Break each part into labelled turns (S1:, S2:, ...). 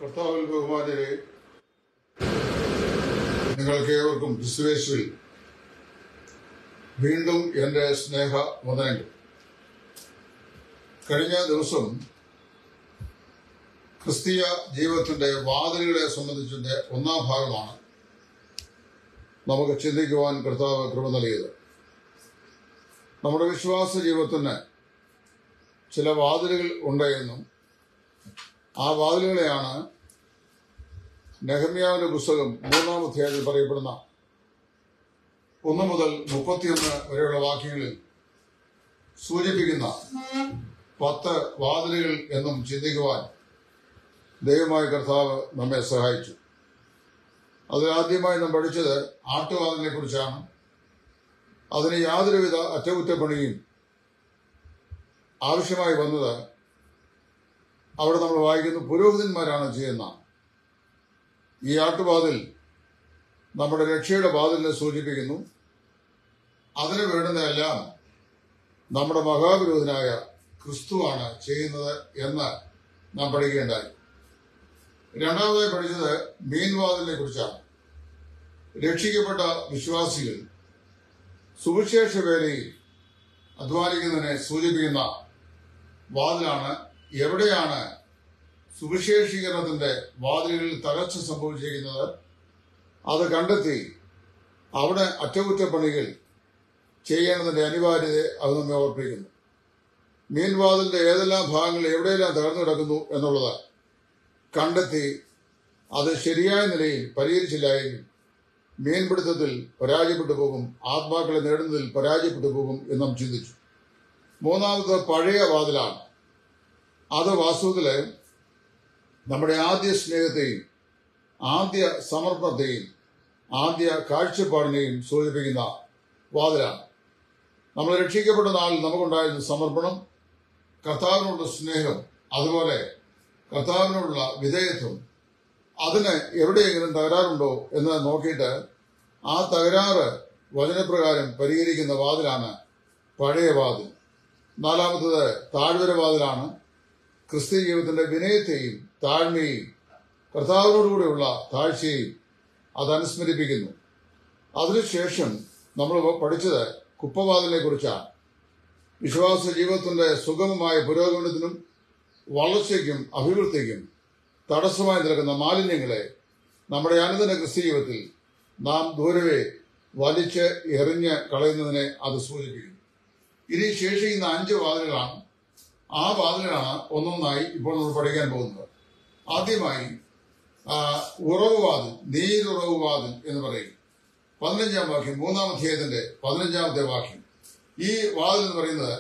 S1: കർത്താവിൽ ബഹുമാനരെ നിങ്ങൾക്ക് ഏവർക്കും ക്രിസ്തുവേശുവിൽ വീണ്ടും എന്റെ സ്നേഹ വന്ദനങ്ങൾ കഴിഞ്ഞ ദിവസം ക്രിസ്തീയ ജീവിതത്തിന്റെ വാതിലുകളെ സംബന്ധിച്ചതിന്റെ ഒന്നാം ഭാഗമാണ് നമുക്ക് ചിന്തിക്കുവാൻ കർത്താവ് കൃപ നൽകിയത് നമ്മുടെ വിശ്വാസ ജീവിതത്തിന് ചില വാതിലുകൾ ഉണ്ട് എന്നും ആ വാതിലുകളെയാണ് നെഹമ്യാവിന്റെ പുസ്തകം മൂന്നാം അധ്യായത്തിൽ പറയപ്പെടുന്ന ഒന്ന് മുതൽ മുപ്പത്തിയൊന്ന് വരെയുള്ള വാക്യങ്ങളിൽ സൂചിപ്പിക്കുന്ന പത്ത് വാതിലുകൾ എന്നും ചിന്തിക്കുവാൻ ദൈവമായ കർത്താവ് നമ്മെ സഹായിച്ചു അതിൽ ആദ്യമായി നാം പഠിച്ചത് ആട്ടുവാതിലിനെ കുറിച്ചാണ് അതിന് യാതൊരുവിധ അറ്റകുറ്റപ്പണിയും ആവശ്യമായി വന്നത് അവിടെ നമ്മൾ വായിക്കുന്നു പുരോഹിതന്മാരാണ് ചെയ്യുന്ന ഈ ആട്ടുവാതിൽ നമ്മുടെ രക്ഷയുടെ വാതിലിനെ സൂചിപ്പിക്കുന്നു അതിന് വേണ്ടുന്നതെല്ലാം നമ്മുടെ മഹാപുരോഹിതനായ ക്രിസ്തുവാണ് ചെയ്യുന്നത് എന്ന് നാം പഠിക്കുകയുണ്ടായി രണ്ടാമതായി പഠിച്ചത് മീൻവാതിലിനെ കുറിച്ചാണ് രക്ഷിക്കപ്പെട്ട വിശ്വാസികൾ സുവിശേഷ വേലയിൽ അധ്വാനിക്കുന്നതിനെ സൂചിപ്പിക്കുന്ന വാതിലാണ് എവിടെയാണ് സുവിശേഷീകരണത്തിന്റെ വാതിലുകളിൽ തകർച്ച സംഭവിച്ചിരിക്കുന്നത് അത് കണ്ടെത്തി അവിടെ അറ്റകുറ്റപ്പണികൾ ചെയ്യേണ്ടതിന്റെ അനിവാര്യതയെ അത് നമ്മെ ഓർപ്പിക്കുന്നു മീൻവാതിലിന്റെ ഏതെല്ലാം ഭാഗങ്ങൾ എവിടെയെല്ലാം തകർന്നു കിടക്കുന്നു എന്നുള്ളത് കണ്ടെത്തി അത് ശരിയായ നിലയിൽ പരിഹരിച്ചില്ലായെങ്കിൽ മീൻപിടുത്തത്തിൽ പരാജയപ്പെട്ടു പോകും ആത്മാക്കളെ നേടുന്നതിൽ പരാജയപ്പെട്ടു പോകും എന്ന് നാം ചിന്തിച്ചു മൂന്നാമത് പഴയ വാതിലാണ് അത് വാസ്തവത്തില് നമ്മുടെ ആദ്യ സ്നേഹത്തെയും ആദ്യ സമർപ്പണത്തെയും ആദ്യ കാഴ്ചപ്പാടിനെയും സൂചിപ്പിക്കുന്ന വാതിലാണ് നമ്മൾ രക്ഷിക്കപ്പെട്ട നാളിൽ നമുക്കുണ്ടായിരുന്ന സമർപ്പണം കർത്താവിനോടുള്ള സ്നേഹം അതുപോലെ കർത്താവിനോടുള്ള വിധേയത്വം അതിന് എവിടെയെങ്കിലും തകരാറുണ്ടോ എന്ന് നോക്കിയിട്ട് ആ തകരാറ് വചനപ്രകാരം പരിഹരിക്കുന്ന വാതിലാണ് പഴയ വാതിൽ നാലാമത്തത് താഴ്വര വാതിലാണ് ക്രിസ്ത്യ ജീവിതത്തിന്റെ വിനയത്തെയും താഴ്മയെയും കർത്താവിനോടുകൂടെയുള്ള താഴ്ചയെയും അത് അനുസ്മരിപ്പിക്കുന്നു അതിനുശേഷം നമ്മൾ പഠിച്ചത് കുപ്പവാതിലിനെ കുറിച്ചാണ് വിശ്വാസ ജീവിതത്തിന്റെ സുഗമമായ പുരോഗമനത്തിനും വളർച്ചയ്ക്കും അഭിവൃദ്ധിക്കും തടസ്സമായി നിൽക്കുന്ന മാലിന്യങ്ങളെ നമ്മുടെ അനുദിന ക്രിസ്ത്യ ജീവിതത്തിൽ നാം ദൂരവെ വലിച്ച് എറിഞ്ഞ് കളയുന്നതിനെ അത് സൂചിപ്പിക്കുന്നു ഇനി ശേഷിക്കുന്ന അഞ്ച് വാതിലുകളാണ് ആ വാതിലാണ് ഒന്നൊന്നായി ഇപ്പോൾ നമ്മൾ പഠിക്കാൻ പോകുന്നത് ആദ്യമായി ആ, ഉറവ് വാതിൽ നീരുറവ് വാതിൽ എന്ന് പറയും പതിനഞ്ചാം വാക്യം മൂന്നാം അധ്യായത്തിന്റെ പതിനഞ്ചാമത്തെ വാക്യം ഈ വാതിൽ എന്ന് പറയുന്നത്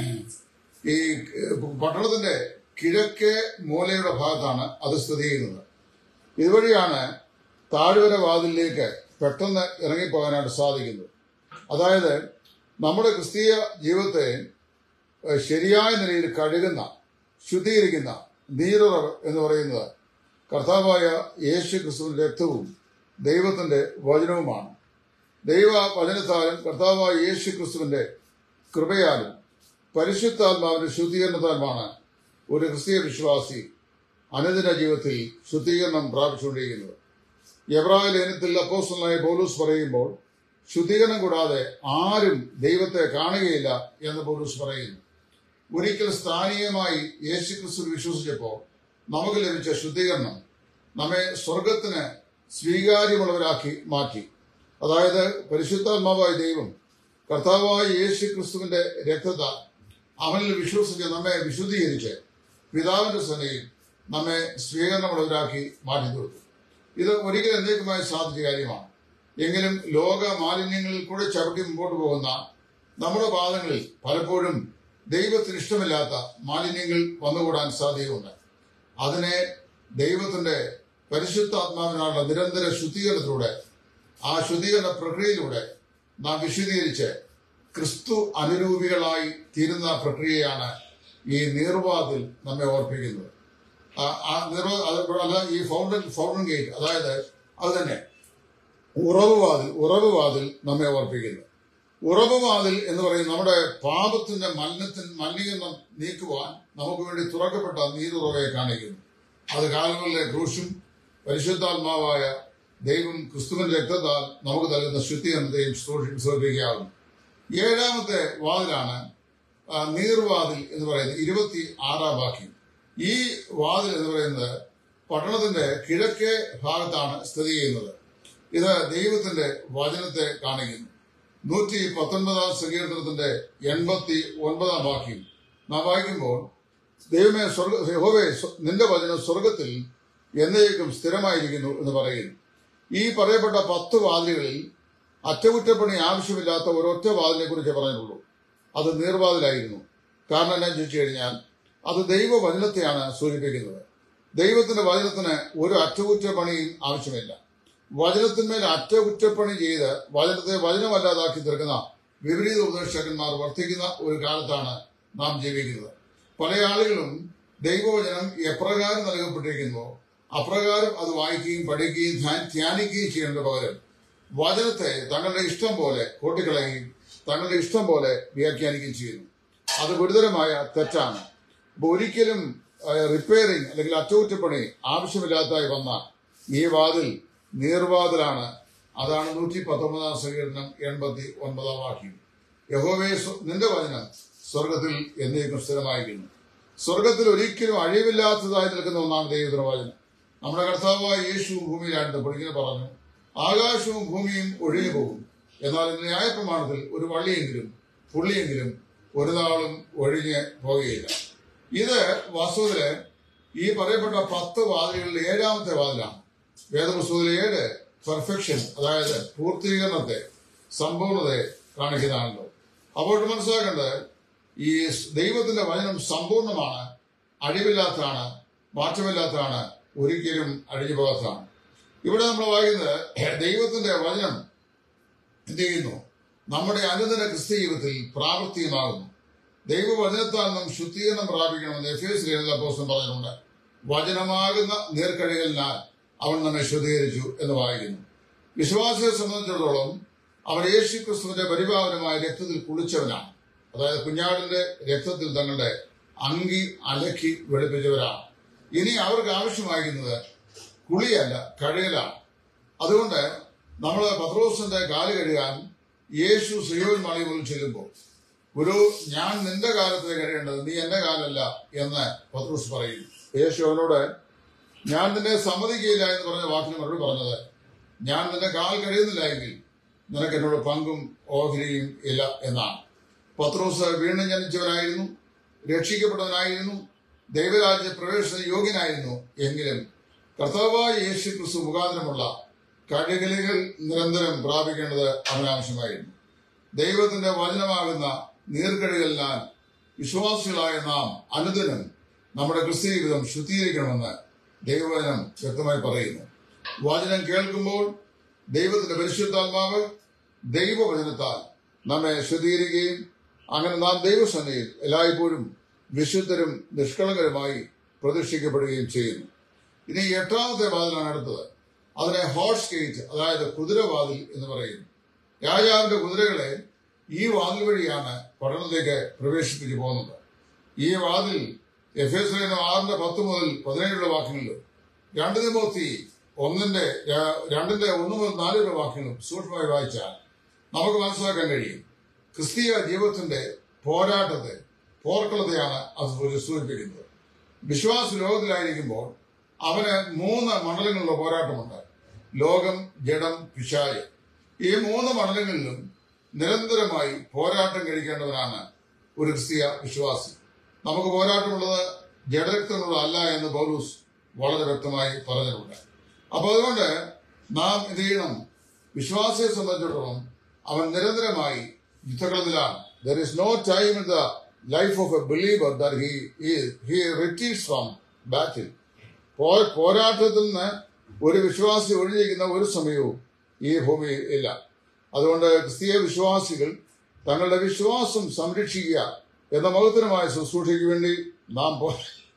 S1: ഈ പട്ടണത്തിന്റെ കിഴക്കേ മൂലയുടെ ഭാഗത്താണ് അത് സ്ഥിതി ചെയ്യുന്നത് ഇതുവഴിയാണ് താഴ്വര വാതിലിലേക്ക് പെട്ടെന്ന് ഇറങ്ങിപ്പോകാനായിട്ട് സാധിക്കുന്നത് അതായത് നമ്മുടെ ക്രിസ്തീയ ജീവിതത്തെ ഏഹ്, ശരിയായ നിലയിൽ കഴുകുന്ന ശുദ്ധീകരിക്കുന്ന നീരുറവ് എന്ന് പറയുന്നത് കർത്താവായ യേശു ക്രിസ്തുവിന്റെ രക്തവും ദൈവത്തിന്റെ വചനവുമാണ് ദൈവ വചനത്താലും കർത്താവായ യേശു ക്രിസ്തുവിന്റെ കൃപയാലും പരിശുദ്ധാത്മാവിന്റെ ശുദ്ധീകരണത്താലുമാണ് ഒരു ക്രിസ്തീയ വിശ്വാസി അനുദിന ജീവിതത്തിൽ ശുദ്ധീകരണം പ്രാപിച്ചുകൊണ്ടിരിക്കുന്നത് എബ്രായ ലേനത്തിൽ അപ്പോസ്റ്റലായ പൗലൂസ് പറയുമ്പോൾ ശുദ്ധീകരണം കൂടാതെ ആരും ദൈവത്തെ കാണുകയില്ല എന്ന് പൗലൂസ് പറയുന്നു ഒരിക്കൽ സ്ഥാനീയമായി യേശു ക്രിസ്തു വിശ്വസിച്ചപ്പോൾ നമുക്ക് ലഭിച്ച ശുദ്ധീകരണം നമ്മെ സ്വർഗത്തിന് സ്വീകാര്യമുള്ളവരാക്കി മാറ്റി അതായത് പരിശുദ്ധാത്മാവായ ദൈവം കർത്താവായ യേശു ക്രിസ്തുവിന്റെ രക്തത്താൽ അവനിൽ വിശ്വസിച്ച് നമ്മെ വിശുദ്ധീകരിച്ച് പിതാവിന്റെ സന്നയിൽ നമ്മെ സ്വീകരണമുള്ളവരാക്കി മാറ്റി തീർത്തു ഇത് ഒരിക്കലും എന്നേക്കുമായി സാധിച്ച കാര്യമാണ് എങ്കിലും ലോക മാലിന്യങ്ങളിൽ കൂടെ ചവിട്ടി മുമ്പോട്ട് പോകുന്ന നമ്മുടെ പാദങ്ങളിൽ പലപ്പോഴും ദൈവത്തിന് ഇഷ്ടമില്ലാത്ത മാലിന്യങ്ങൾ വന്നുകൂടാൻ സാധ്യതയുണ്ട് അതിനെ ദൈവത്തിന്റെ പരിശുദ്ധാത്മാവിനുള്ള നിരന്തര ശുദ്ധീകരണത്തിലൂടെ ആ ശുദ്ധീകരണ പ്രക്രിയയിലൂടെ നാം വിശുദ്ധീകരിച്ച് ക്രിസ്തു അനുരൂപികളായി തീരുന്ന പ്രക്രിയയാണ് ഈ നീർവാതിൽ നമ്മെ ഓർപ്പിക്കുന്നത് ആ- ആ നിർവ അത് അല്ല ഈ ഫൗണ്ടൻ ഫൗണ്ടൻ ഗേറ്റ് അതായത് അത് തന്നെ ഉറവ് വാതിൽ ഉറവ് വാതിൽ നമ്മെ ഓർപ്പിക്കുന്നു ഉറവ് വാതിൽ എന്ന് പറയുന്നത് നമ്മുടെ പാപത്തിന്റെ മലിനത്തിൻ മലിനീകരണം നീക്കുവാൻ നമുക്ക് വേണ്ടി തുറക്കപ്പെട്ട നീരുറവയെ കാണിക്കുന്നു അത് കാലുകളിലെ ക്രൂശും പരിശുദ്ധാത്മാവായ ദൈവം ക്രിസ്തുവിന്റെ രക്തത്താൽ നമുക്ക് നൽകുന്ന ശുദ്ധീകരണത്തെയും സൂചിപ്പിക്കാവുന്നു ഏഴാമത്തെ വാതിലാണ് ആ, നീർവാതിൽ എന്ന് പറയുന്നത് ഇരുപത്തി ആറാം വാക്യം ഈ വാതിൽ എന്ന് പറയുന്നത് പട്ടണത്തിന്റെ കിഴക്കേ ഭാഗത്താണ് സ്ഥിതി ചെയ്യുന്നത് ഇത് ദൈവത്തിന്റെ വചനത്തെ കാണിക്കുന്നു നൂറ്റി പത്തൊൻപതാം സങ്കീർത്തനത്തിന്റെ എൺപത്തി ഒൻപതാം വാക്യം നാം വായിക്കുമ്പോൾ ദൈവമേ സ്വർഗ യഹോവേ സ്വ- നിന്റെ വചനം സ്വർഗത്തിൽ എന്നേക്കും സ്ഥിരമായിരിക്കുന്നു എന്ന് പറയുന്നു ഈ പറയപ്പെട്ട പത്ത് വാതിലുകളിൽ അറ്റകുറ്റപ്പണി ആവശ്യമില്ലാത്ത ഒരൊറ്റ വാതിലിനെ കുറിച്ച് പറഞ്ഞിട്ടുള്ളൂ അത് നീർവാതിലായിരുന്നു കാരണം എന്നാ ചോദിച്ചു കഴിഞ്ഞാൽ അത് ദൈവവചനത്തെയാണ് സൂചിപ്പിക്കുന്നത് ദൈവത്തിന്റെ വചനത്തിന് ഒരു അറ്റകുറ്റപ്പണിയും ആവശ്യമില്ല വചനത്തിന്മേൽ അറ്റകുറ്റപ്പണി ചെയ്ത് വചനത്തെ വചനമല്ലാതാക്കി തീർക്കുന്ന വിപരീത ഉപദേശകന്മാർ വർദ്ധിക്കുന്ന ഒരു കാലത്താണ് നാം ജീവിക്കുന്നത് പല ആളുകളും ദൈവവചനം എപ്രകാരം നൽകപ്പെട്ടിരിക്കുന്നുവോ അപ്രകാരം അത് വായിക്കുകയും പഠിക്കുകയും ധ്യാ- ധ്യാനിക്കുകയും ചെയ്യേണ്ട പകരം വചനത്തെ തങ്ങളുടെ ഇഷ്ടം പോലെ കൂട്ടിക്കളയുകയും തങ്ങളുടെ ഇഷ്ടം പോലെ വ്യാഖ്യാനിക്കുകയും ചെയ്യുന്നു അത് ഗുരുതരമായ തെറ്റാണ് അപ്പൊ ഒരിക്കലും റിപ്പയറിംഗ് അല്ലെങ്കിൽ അറ്റകുറ്റപ്പണി ആവശ്യമില്ലാത്തതായി വന്ന ഈ വാതിൽ നീർവാതിലാണ് അതാണ് നൂറ്റി പത്തൊമ്പതാം സങ്കീർണം എൺപത്തി ഒൻപതാം വാക്യം യഹോവേ സ്വ- നിന്റെ വചനം സ്വർഗത്തിൽ എന്നേക്കും സ്ഥിരമായിരിക്കുന്നു സ്വർഗത്തിൽ ഒരിക്കലും അഴിവില്ലാത്തതായി നിൽക്കുന്ന ഒന്നാണ് ദൈവത്തിന്റെ വചനം നമ്മുടെ കർത്താവായ യേശു ഭൂമിയിലാണ്ട് ഇങ്ങനെ പറഞ്ഞു ആകാശവും ഭൂമിയും ഒഴിഞ്ഞു പോകും എന്നാൽ ന്യായപ്രമാണത്തിൽ ഒരു വള്ളിയെങ്കിലും പുള്ളിയെങ്കിലും ഒരു നാളും ഒഴിഞ്ഞ് പോകുകയില്ല ഇത് വാസ്തവത്തില് ഈ പറയപ്പെട്ട പത്ത് വാതിലുകളിൽ ഏഴാമത്തെ വാതിലാണ് വേദപുസ്തകത്തിലെ ഏഴ് പെർഫെക്ഷൻ അതായത് പൂർത്തീകരണത്തെ സമ്പൂർണതയെ കാണിക്കുന്നതാണല്ലോ അപ്പോൾ മനസ്സിലാക്കേണ്ടത് ഈ ദൈവത്തിന്റെ വചനം സമ്പൂർണ്ണമാണ് അഴിവില്ലാത്തതാണ് മാറ്റമില്ലാത്തതാണ് ഒരിക്കലും അഴിഞ്ഞു പോകാത്തതാണ് ഇവിടെ നമ്മൾ വായിക്കുന്നത് ദൈവത്തിന്റെ വചനം എന്ത് ചെയ്യുന്നു നമ്മുടെ അനുദിന ക്രിസ്ത്യ ജീവിതത്തിൽ പ്രാവർത്തികമാകുന്നു ദൈവവചനത്താൽ നാം ശുദ്ധീകരണം പ്രാപിക്കണമെന്ന് എഫ് എസ് ലേഖന പോസ്റ്റം പറഞ്ഞിട്ടുണ്ട് വചനമാകുന്ന നേർക്കഴികളിനാൽ അവൻ നമ്മെ ശുദ്ധീകരിച്ചു എന്ന് വായിക്കുന്നു വിശ്വാസിയെ സംബന്ധിച്ചിടത്തോളം അവർ യേശു ക്രിസ്തുവിന്റെ പരിപാലനമായ രക്തത്തിൽ കുളിച്ചവനാണ് അതായത് കുഞ്ഞാടിന്റെ രക്തത്തിൽ തങ്ങളുടെ അങ്കി അലക്കി വെളുപ്പിച്ചവരാണ് ഇനി അവർക്ക് ആവശ്യമായിരിക്കുന്നത് കുളിയല്ല കഴുകലാണ് അതുകൊണ്ട് നമ്മൾ പത്രോസിന്റെ കാല് കഴുകാൻ യേശു സിയോൻ മലയിൽ മുന്നിൽ ചെല്ലുമ്പോൾ ഗുരു ഞാൻ നിന്റെ കാലത്തെ കഴിയേണ്ടത് നീ എന്റെ കാലല്ല എന്ന് പത്രോസ് പറയുന്നു യേശു അവനോട് ഞാൻ നിന്നെ സമ്മതിക്കുകയില്ല എന്ന് പറഞ്ഞ വാക്കിന് മറുപടി പറഞ്ഞത് ഞാൻ നിന്റെ കാൽ കഴിയുന്നില്ല എങ്കിൽ നിനക്ക് എന്നോട് പങ്കും ഓഹരിയും ഇല്ല എന്നാണ് പത്രോസ് വീണ്ടും ജനിച്ചവനായിരുന്നു രക്ഷിക്കപ്പെട്ടവനായിരുന്നു ദൈവരാജ്യ പ്രവേശന യോഗ്യനായിരുന്നു എങ്കിലും കർത്താവായ യേശു ക്രിസ്തു മുഖാന്തരമുള്ള കഴുകലുകൾ നിരന്തരം പ്രാപിക്കേണ്ടത് അവനാവശ്യമായിരുന്നു ദൈവത്തിന്റെ വചനമാകുന്ന നീർക്കഴുകലിനാൽ വിശ്വാസികളായ നാം അനുദിനം നമ്മുടെ ക്രിസ്തീയ ജീവിതം ശുദ്ധീകരിക്കണമെന്ന് ദൈവവചനം വ്യക്തമായി പറയുന്നു വചനം കേൾക്കുമ്പോൾ ദൈവത്തിന്റെ പരിശുദ്ധാത്മാവ് ദൈവവചനത്താൽ നമ്മെ ശുദ്ധീകരിക്കുകയും അങ്ങനെ നാം ദൈവസന്നയിൽ എല്ലായ്പ്പോഴും വിശുദ്ധരും നിഷ്കളങ്കരുമായി പ്രതിഷ്ഠിക്കപ്പെടുകയും ചെയ്യുന്നു ഇനി എട്ടാമത്തെ വാതിലാണ് അടുത്തത് അതിനെ ഹോർസ് ഗേറ്റ് അതായത് കുതിരവാതിൽ എന്ന് പറയുന്നു രാജാവിന്റെ കുതിരകളെ ഈ വാതിൽ വഴിയാണ് പഠനത്തിലേക്ക് പ്രവേശിപ്പിച്ചു പോകുന്നത് ഈ വാതിൽ എഫ് എസ് ആറിന്റെ പത്ത് മുതൽ പതിനേഴുള്ള വാക്യങ്ങളിലും രണ്ട് നിമോത്തി ഒന്നിന്റെ ര- രണ്ടിന്റെ ഒന്ന് മുതൽ നാലുള്ള വാക്യങ്ങളും സൂക്ഷ്മമായി വായിച്ചാൽ നമുക്ക് മനസ്സിലാക്കാൻ കഴിയും ക്രിസ്തീയ ജീവിതത്തിന്റെ പോരാട്ടത്തെ പോർക്കളത്തെയാണ് അത് സൂചി- സൂചിപ്പിക്കുന്നത് വിശ്വാസ ലോകത്തിലായിരിക്കുമ്പോൾ അവന് മൂന്ന് മണ്ഡലങ്ങളിലുള്ള പോരാട്ടമുണ്ട് ലോകം ജഡം പിശാല് ഈ മൂന്ന് മണ്ഡലങ്ങളിലും നിരന്തരമായി പോരാട്ടം കഴിക്കേണ്ടവനാണ് ഒരു ക്രിസ്തീയ വിശ്വാസി നമുക്ക് പോരാട്ടമുള്ളത് ജഡരക്തമുള്ള അല്ല എന്ന് പൗലൂസ് വളരെ വ്യക്തമായി പറഞ്ഞിട്ടുണ്ട് അപ്പൊ അതുകൊണ്ട് നാം എന്ത് ചെയ്യണം വിശ്വാസിയെ സംബന്ധിച്ചിടത്തോളം അവൻ നിരന്തരമായി യുദ്ധകളത്തിലാണ് there is no time in the life of a believer there he he retreats from battle പോ- പോരാട്ടത്തിൽ നിന്ന് ഒരു വിശ്വാസി ഒഴിഞ്ഞിരിക്കുന്ന ഒരു സമയവും ഈ ഭൂമിയിൽ ഇല്ല അതുകൊണ്ട് ക്രിസ്തീയ വിശ്വാസികൾ തങ്ങളുടെ വിശ്വാസം സംരക്ഷിക്കുക എന്ന മഹത്തരമായ ശുശ്രൂഷയ്ക്ക് വേണ്ടി നാം പോ-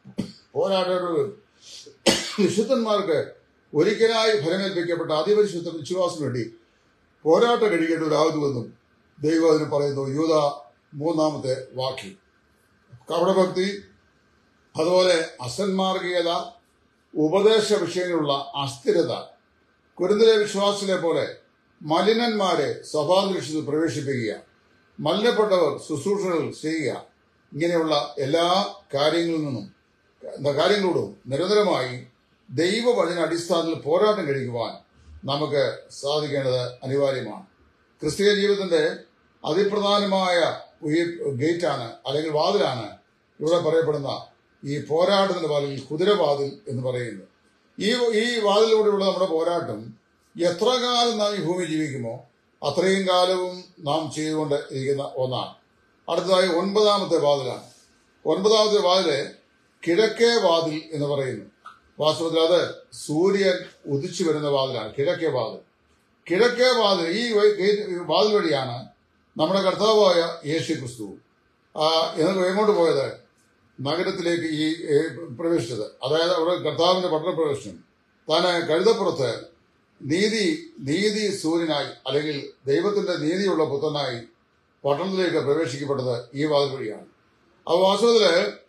S1: പോരാടേണ്ടത് വിശുദ്ധന്മാർക്ക് ഒരിക്കലായി ഫലമേൽപ്പിക്കപ്പെട്ട അതിപരിശുദ്ധ വിശ്വാസം വേണ്ടി പോരാട്ടം കഴിക്കേണ്ടവരാകുന്നുവെന്നും ദൈവം അതിന് പറയുന്നു യൂത മൂന്നാമത്തെ വാക്യം കപടഭക്തി അതുപോലെ അസന്മാർഗീയത ഉപദേശ വിഷയങ്ങളുള്ള അസ്ഥിരത കുരുന്നിലെ വിശ്വാസിലെ പോലെ മലിനന്മാരെ സഭാന്തരീക്ഷത്തിൽ പ്രവേശിപ്പിക്കുക മലിനപ്പെട്ടവർ ശുശ്രൂഷകൾ ചെയ്യുക ഇങ്ങനെയുള്ള എല്ലാ കാര്യങ്ങളിൽ നിന്നും എന്താ കാര്യങ്ങളോടും നിരന്തരമായി ദൈവവചന അടിസ്ഥാനത്തിൽ പോരാട്ടം കഴിക്കുവാൻ നമുക്ക് സാധിക്കേണ്ടത് അനിവാര്യമാണ് ക്രിസ്തീയ ജീവിതത്തിന്റെ അതിപ്രധാനമായ ഈ ഗേറ്റാണ് അല്ലെങ്കിൽ വാതിലാണ് ഇവിടെ പറയപ്പെടുന്ന ഈ പോരാട്ടത്തിന്റെ വാതിൽ കുതിരവാതിൽ എന്ന് പറയുന്നത് ഈ ഈ വാതിലൂടെയുള്ള നമ്മുടെ പോരാട്ടം എത്ര കാലം നാം ഈ ഭൂമി ജീവിക്കുമോ അത്രയും കാലവും നാം ചെയ്തുകൊണ്ട് ഇരിക്കുന്ന ഒന്നാണ് അടുത്തതായി ഒൻപതാമത്തെ വാതിലാണ് ഒൻപതാമത്തെ വാതില് കിഴക്കേ വാതിൽ എന്ന് പറയുന്നു വാസ്തവത്തിൽ അത് സൂര്യൻ ഉദിച്ചു വരുന്ന വാതിലാണ് കിഴക്കേ വാതിൽ കിഴക്കേ വാതിൽ ഈ വഴി- ഗേറ്റ് വാതിൽ വഴിയാണ് നമ്മുടെ കർത്താവായ യേശു ക്രിസ്തു ആ, എന്ന് എങ്ങോട്ട് പോയത് നഗരത്തിലേക്ക് ഈ ഏ, പ്രവേശിച്ചത് അതായത് അവിടെ കർത്താവിന്റെ പട്ടണപ്രവേശനം താൻ കഴുതപ്പുറത്ത് നീതി നീതി സൂര്യനായി അല്ലെങ്കിൽ ദൈവത്തിന്റെ നീതിയുള്ള പുത്രനായി പട്ടണത്തിലേക്ക് പ്രവേശിക്കപ്പെട്ടത് ഈ വാതിൽ വഴിയാണ് ആ വാസ്തവത്തില്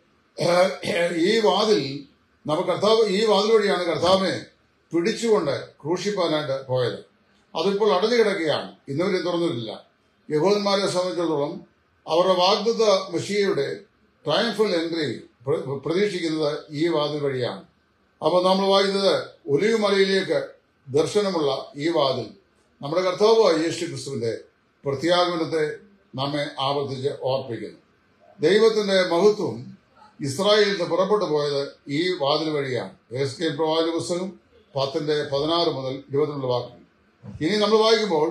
S1: ഏഹ്, ഈ വാതിൽ നമുക്ക് കർത്താവ് ഈ വാതിൽ വഴിയാണ് കർത്താവിനെ പിടിച്ചുകൊണ്ട് ക്രൂശിപ്പാനായിട്ട് പോയത് അതിപ്പോൾ അടഞ്ഞു കിടക്കുകയാണ് ഇന്നുവരെ തുറന്നിട്ടില്ല യഹൂദന്മാരെ സംബന്ധിച്ചിടത്തോളം അവരുടെ വാഗ്ദത്ത മെഷിയയുടെ ട്രയംഫൽ എൻട്രി പ്ര- പ്രതീക്ഷിക്കുന്നത് ഈ വാതിൽ വഴിയാണ് അപ്പോൾ നമ്മൾ വായിക്കുന്നത് ഒലിവ് മലയിലേക്ക് ദർശനമുള്ള ഈ വാതിൽ നമ്മുടെ കർത്താവായ യേശു ക്രിസ്തുവിന്റെ പ്രത്യാഗമനത്തെ നമ്മെ ആവർത്തിച്ച് ഓർപ്പിക്കുന്നു ദൈവത്തിന്റെ മഹത്വം ഇസ്രായേലിൽ നിന്ന് പുറപ്പെട്ടു പോയത് ഈ വാതിൽ വഴിയാണ് എസ് കെ പ്രവാചക പുസ്തകം പത്തിന്റെ പതിനാറ് മുതൽ ഇരുപത്തിരണ്ട് വാക്കുകൾ ഇനി നമ്മൾ വായിക്കുമ്പോൾ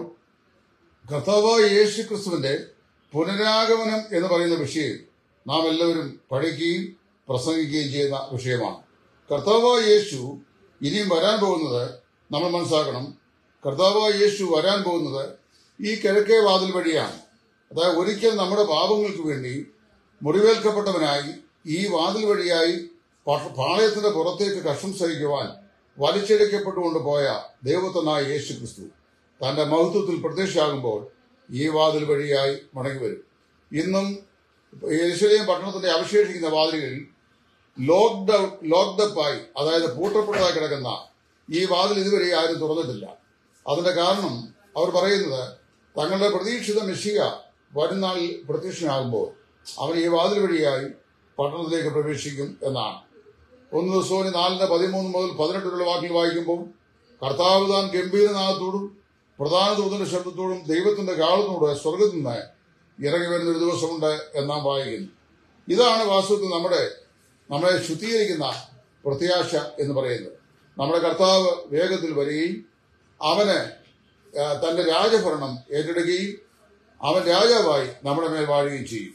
S1: കർത്താവായ യേശു ക്രിസ്തുവിന്റെ പുനരാഗമനം എന്ന് പറയുന്ന വിഷയം നാം എല്ലാവരും പഠിക്കുകയും പ്രസംഗിക്കുകയും ചെയ്യുന്ന വിഷയമാണ് കർത്താവായ യേശു ഇനിയും വരാൻ പോകുന്നത് നമ്മൾ മനസ്സിലാക്കണം കർത്താവായ യേശു വരാൻ പോകുന്നത് ഈ കിഴക്കേ വാതിൽ വഴിയാണ് അതായത് ഒരിക്കൽ നമ്മുടെ പാപങ്ങൾക്ക് വേണ്ടി മുറിവേൽക്കപ്പെട്ടവനായി ഈ വാതിൽ വഴിയായി പ- പാളയത്തിന്റെ പുറത്തേക്ക് കഷ്ടം സഹിക്കുവാൻ വലിച്ചെടുക്കപ്പെട്ടുകൊണ്ട് പോയ ദൈവത്തനായ യേശു ക്രിസ്തു തന്റെ മഹത്വത്തിൽ പ്രത്യക്ഷമാകുമ്പോൾ ഈ വാതിൽ വഴിയായി മടങ്ങി വരും ഇന്നും യെരുശലേം പട്ടണത്തിന്റെ അവശേഷിക്കുന്ന വാതിലുകളിൽ ലോക്ക്ഡ് ഔട്ട് ലോക്ക്ഡപ്പ് ആയി അതായത് പൂട്ടപ്പെട്ടതായി കിടക്കുന്ന ഈ വാതിൽ ഇതുവരെ ആരും തുറന്നിട്ടില്ല അതിന്റെ കാരണം അവർ പറയുന്നത് തങ്ങളുടെ പ്രതീക്ഷിത മെഷിക വരുന്നാളിൽ പ്രത്യക്ഷനാകുമ്പോൾ അവൻ ഈ വാതിൽ വഴിയായി പട്ടണത്തിലേക്ക് പ്രവേശിക്കും എന്നാണ് ഒന്ന് ദിവസവും നാലിന് പതിമൂന്ന് മുതൽ പതിനെട്ടിലുള്ള വാക്കിൽ വായിക്കുമ്പോൾ കർത്താവ് താൻ ഗംഭീരനാഥത്തോടും പ്രധാന ദൂതന്റെ ശബ്ദത്തോടും ദൈവത്തിന്റെ കാലത്തോട് സ്വർഗത്തിൽ നിന്ന് ഇറങ്ങി വരുന്ന ഒരു ദിവസമുണ്ട് എന്നാം വായിക്കുന്നു ഇതാണ് വാസ്തവത്തിൽ നമ്മുടെ നമ്മളെ ശുദ്ധീകരിക്കുന്ന പ്രത്യാശ എന്ന് പറയുന്നത് നമ്മുടെ കർത്താവ് വേഗത്തിൽ വരികയും അവന് ആ, തന്റെ രാജഭരണം ഏറ്റെടുക്കുകയും അവൻ രാജാവായി നമ്മുടെ മേൽ വാഴുകയും ചെയ്യും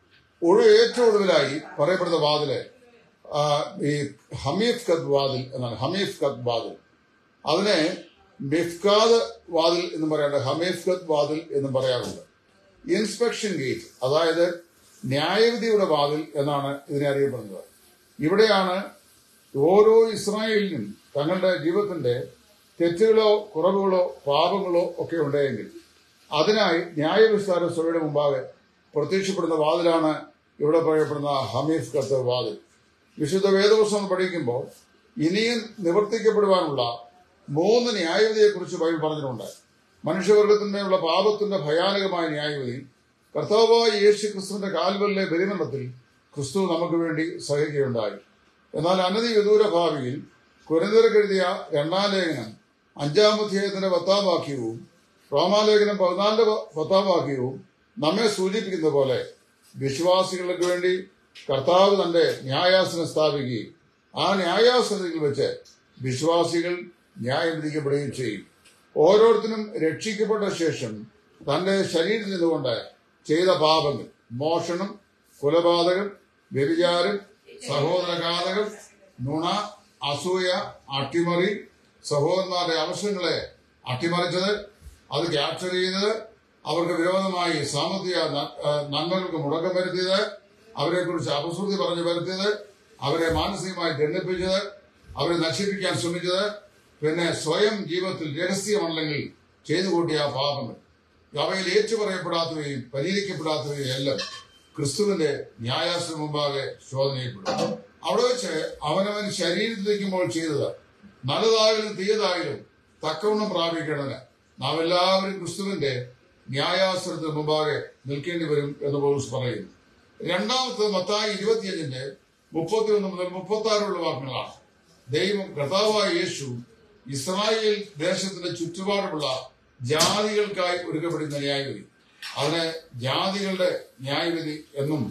S1: ഒഴു ഏറ്റവും ഒടുവിലായി പറയപ്പെടുന്ന വാതില് ആ, ഈ ഹമീഫ് കത്ത് വാതിൽ എന്നാണ് ഹമീഫ് കത്ത് വാതിൽ അതിനെ മിഫ്കാദ് വാതിൽ എന്ന് പറയാറുണ്ട് ഹമീഫ് കത്ത് വാതിൽ എന്നും പറയാറുണ്ട് ഇൻസ്പെക്ഷൻ ഗേറ്റ് അതായത് ന്യായവിധിയുടെ വാതിൽ എന്നാണ് ഇതിനെ അറിയപ്പെടുന്നത് ഇവിടെയാണ് ഓരോ ഇസ്രായേലിനും തങ്ങളുടെ ജീവിതത്തിന്റെ തെറ്റുകളോ കുറവുകളോ പാപങ്ങളോ ഒക്കെ ഉണ്ടെങ്കിൽ അതിനായി ന്യായവിസ്താര സഭയുടെ മുമ്പാകെ പ്രത്യക്ഷപ്പെടുന്ന വാതിലാണ് ഇവിടെ പറയപ്പെടുന്ന ഹമീഫ് കത്ത് വാതിൽ വിശുദ്ധ വേദപുസ്തകം പഠിക്കുമ്പോൾ ഇനിയും നിവർത്തിക്കപ്പെടുവാനുള്ള മൂന്ന് ന്യായവിധിയെക്കുറിച്ച് ബൈബിൾ പറഞ്ഞിട്ടുണ്ട് മനുഷ്യവർഗത്തിന്മേലുള്ള പാപത്തിന്റെ ഭയാനകമായ ന്യായവിധി കർത്താവായ യേശു ക്രിസ്തുവിന്റെ കാൽവലിലെ ബലിമരണത്തിൽ ക്രിസ്തു നമുക്ക് വേണ്ടി സഹിക്കുകയുണ്ടായി എന്നാൽ അനധി വിദൂര ഭാവിയിൽ കുരന്തരക്കെഴുതിയ രണ്ടാം ലേഖനം അഞ്ചാം അധ്യായത്തിന്റെ പത്താം വാക്യവും റോമാലേഖനം പതിനാലിന്റെ പ- പത്താം വാക്യവും നമ്മെ സൂചിപ്പിക്കുന്ന പോലെ വിശ്വാസികൾക്ക് വേണ്ടി കർത്താവ് തന്റെ ന്യായാസനം സ്ഥാപിക്കുകയും ആ ന്യായാസനത്തിൽ വെച്ച് വിശ്വാസികൾ ന്യായം വിധിക്കപ്പെടുകയും ചെയ്യും ഓരോരുത്തരും രക്ഷിക്കപ്പെട്ട ശേഷം തന്റെ ശരീരത്തിൽ നിന്നുകൊണ്ട് ചെയ്ത പാപങ്ങൾ മോഷണം കൊലപാതകം വ്യഭിചാരം സഹോദരഘാതകം നുണ അസൂയ അട്ടിമറി സഹോദരന്മാരുടെ അവസരങ്ങളെ അട്ടിമറിച്ചത് അത് ക്യാപ്ചർ ചെയ്യുന്നത് അവർക്ക് വിരോധമായി സാമ്പത്തിക ന- ആ, നന്മകൾക്ക് മുടക്കം വരുത്തിയത് അവരെക്കുറിച്ച് അപശ്രുതി പറഞ്ഞു വരുത്തിയത് അവരെ മാനസികമായി ദണ്ഡിപ്പിച്ചത് അവരെ നശിപ്പിക്കാൻ ശ്രമിച്ചത് പിന്നെ സ്വയം ജീവിതത്തിൽ രഹസ്യമല്ലെങ്കിൽ ചെയ്തു കൂട്ടിയ പാപങ്ങൾ അവയിൽ ഏറ്റുപറയപ്പെടാത്തവയും പരിഹരിക്കപ്പെടാത്തവയും എല്ലാം ക്രിസ്തുവിന്റെ ന്യായാസന മുമ്പാകെ ശോധന ചെയ്യപ്പെടും അവിടെ വെച്ച് അവനവൻ ശരീരത്തിലേക്കുമ്പോൾ ചെയ്തത് നല്ലതായാലും തീയതായാലും തക്കവണ്ണം പ്രാപിക്കണമെന്ന് നാം എല്ലാവരും ക്രിസ്തുവിന്റെ ന്യായാസനത്തിന് മുമ്പാകെ നിൽക്കേണ്ടി വരും എന്ന് പൗലോസ് പറയുന്നു രണ്ടാമത്തെ മത്തായി ഇരുപത്തിയഞ്ചിന്റെ മുപ്പത്തിയൊന്ന് മുതൽ മുപ്പത്തി ആറുള്ള വാക്കുകളാണ് ദൈവം കർത്താവായ യേശു ഇസ്രായേൽ ദേശത്തിന്റെ ചുറ്റുപാടുമുള്ള ജാതികൾക്കായി ഒരുക്കപ്പെടുന്ന ന്യായവിധി അതിന് ജാതികളുടെ ന്യായവിധി എന്നും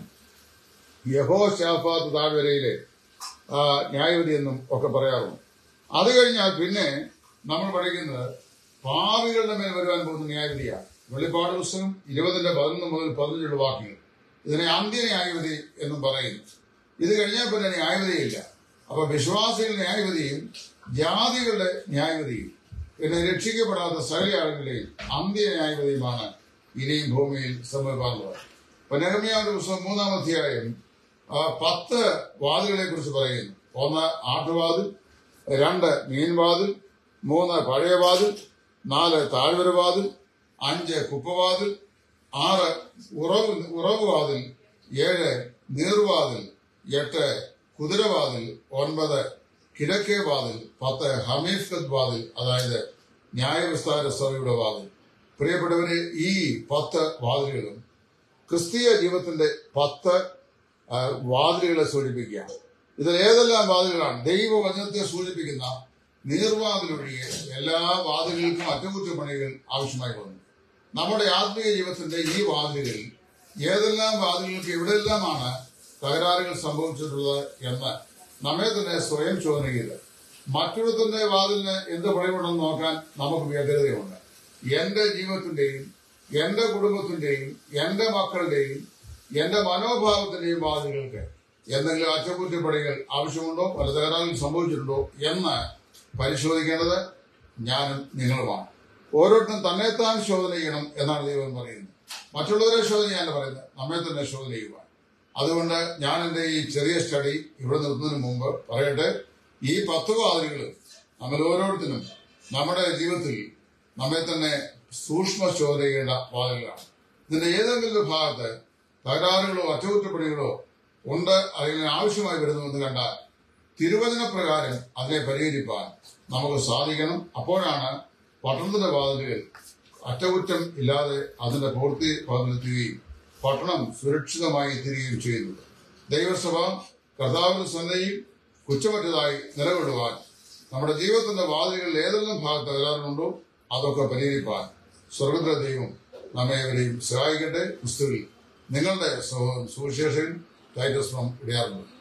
S1: യഹോ ഷാഫാത്ത് താഴ്വരയിലെ ആ, ന്യായവിധി എന്നും ഒക്കെ പറയാറുണ്ട് അത് കഴിഞ്ഞാൽ പിന്നെ നമ്മൾ പഠിക്കുന്നത് പാവികളുടെ മേൽ വരുവാൻ പോകുന്ന ന്യായവിധിയാണ് വെളിപ്പാട് പുസ്തകം ഇരുപതിന്റെ പതിനൊന്ന് മുതൽ പതിനഞ്ചുള്ള വാക്യങ്ങൾ ഇതിനെ അന്ത്യ ന്യായവിധി എന്നും പറയുന്നു ഇത് കഴിഞ്ഞാൽ പിന്നെ ന്യായവിധിയില്ല അപ്പൊ വിശ്വാസികളുടെ ന്യായവിധിയും ജാതികളുടെ ന്യായവിധിയും പിന്നെ രക്ഷിക്കപ്പെടാത്ത സകല ആളുകളുടെയും അന്ത്യ ന്യായവിധിയുമാണ് ഇനിയും ഭൂമിയിൽ സംഭവിക്കാറുള്ളത് അപ്പൊ നെഹമ്യാവിന്റെ പുസ്തകം മൂന്നാം അധ്യായം ആ, പത്ത് വാതിലുകളെ കുറിച്ച് പറയുന്നു ഒന്ന് ആട്ടുവാതിൽ രണ്ട് മീൻവാതിൽ മൂന്ന് പഴയ വാതിൽ നാല് താഴ്വര വാതിൽ അഞ്ച് കുപ്പവാതിൽ ആറ് ഉറവ് ഉറവ് വാതിൽ ഏഴ് നീർവാതിൽ എട്ട് കുതിരവാതിൽ ഒൻപത് കിഴക്കേ വാതിൽ പത്ത് ഹമീഫ്കത്ത് വാതിൽ അതായത് ന്യായവിസ്താര സഭയുടെ വാതിൽ പ്രിയപ്പെട്ടവരെ ഈ പത്ത് വാതിലുകളും ക്രിസ്തീയ ജീവിതത്തിന്റെ പത്ത് ആ, വാതിലുകളെ സൂചിപ്പിക്കുകയാണ് ഇതിൽ ഏതെല്ലാം വാതിലുകളാണ് ദൈവവചനത്തെ സൂചിപ്പിക്കുന്ന നീർവാതിലൊഴികെ എല്ലാ വാതിലുകൾക്കും അറ്റകുറ്റപ്പണികൾ ആവശ്യമായി വന്നു നമ്മുടെ ആത്മീയ ജീവിതത്തിന്റെ ഈ വാതിലുകളിൽ ഏതെല്ലാം വാതിലുകൾക്ക് എവിടെയെല്ലാമാണ് തകരാറുകൾ സംഭവിച്ചിട്ടുള്ളത് എന്ന് നമ്മെ തന്നെ സ്വയം ചോദന ചെയ്ത് മറ്റൊരുത്തിന്റെ വാതിലിന് എന്ത് പണിവുണ്ടെന്ന് നോക്കാൻ നമുക്ക് വ്യഗ്രതയുണ്ട് എന്റെ ജീവിതത്തിന്റെയും എന്റെ കുടുംബത്തിന്റെയും എന്റെ മക്കളുടെയും എന്റെ മനോഭാവത്തിന്റെയും വാതിലുകൾക്ക് എന്തെങ്കിലും അറ്റകുറ്റപ്പണികൾ ആവശ്യമുണ്ടോ പല തകരാറുകൾ സംഭവിച്ചിട്ടുണ്ടോ എന്ന് പരിശോധിക്കേണ്ടത് ഞാനും നിങ്ങളുമാണ് ഓരോരുത്തരും തന്നെത്താൻ ശോധന ചെയ്യണം എന്നാണ് ദൈവം പറയുന്നത് മറ്റുള്ളവരെ ശോധന ചെയ്യാൻ പറയുന്നത് നമ്മെ തന്നെ ശോധന ചെയ്യുക അതുകൊണ്ട് ഞാൻ എന്റെ ഈ ചെറിയ സ്റ്റഡി ഇവിടെ നിർത്തുന്നതിന് മുമ്പ് പറയട്ടെ ഈ പത്ത് വാതിലുകൾ നമ്മൾ ഓരോരുത്തരും നമ്മുടെ ജീവിതത്തിൽ നമ്മെ തന്നെ സൂക്ഷ്മ ശോധന ചെയ്യേണ്ട വാതിലുകളാണ് ഇതിന്റെ ഏതെങ്കിലും ഒരു ഭാഗത്ത് തകരാറുകളോ അറ്റകുറ്റപ്പണികളോ ഉണ്ട് അല്ലെങ്കിൽ ആവശ്യമായി വരുന്നുവെന്ന് കണ്ടാൽ തിരുവചന പ്രകാരം അതിനെ പരിഹരിപ്പാൻ നമുക്ക് സാധിക്കണം അപ്പോഴാണ് പട്ടണത്തിന്റെ വാതിലുകൾ അറ്റകുറ്റം ഇല്ലാതെ അതിന്റെ പൂർത്തി പതിനെത്തുകയും പട്ടണം സുരക്ഷിതമായി തീരുകയും ചെയ്യുന്നത് ദൈവസഭ കർത്താവിന്റെ സന്നയിൽ കുറ്റമറ്റതായി നിലകൊള്ളുവാൻ നമ്മുടെ ജീവിതത്തിന്റെ വാതിലുകളിൽ ഏതെല്ലാം ഭാഗത്ത് തകരാറുണ്ടോ അതൊക്കെ പരിഹരിപ്പാൻ സ്വർഗത്തിലെ ദൈവം നമ്മെ ഇവരെയും സഹായിക്കട്ടെ ക്രിസ്തുവിൽ നിങ്ങളുടെ സുവിശേഷൻ ടൈറ്റസ് ഫ്രം ഇടയാറുണ്ട്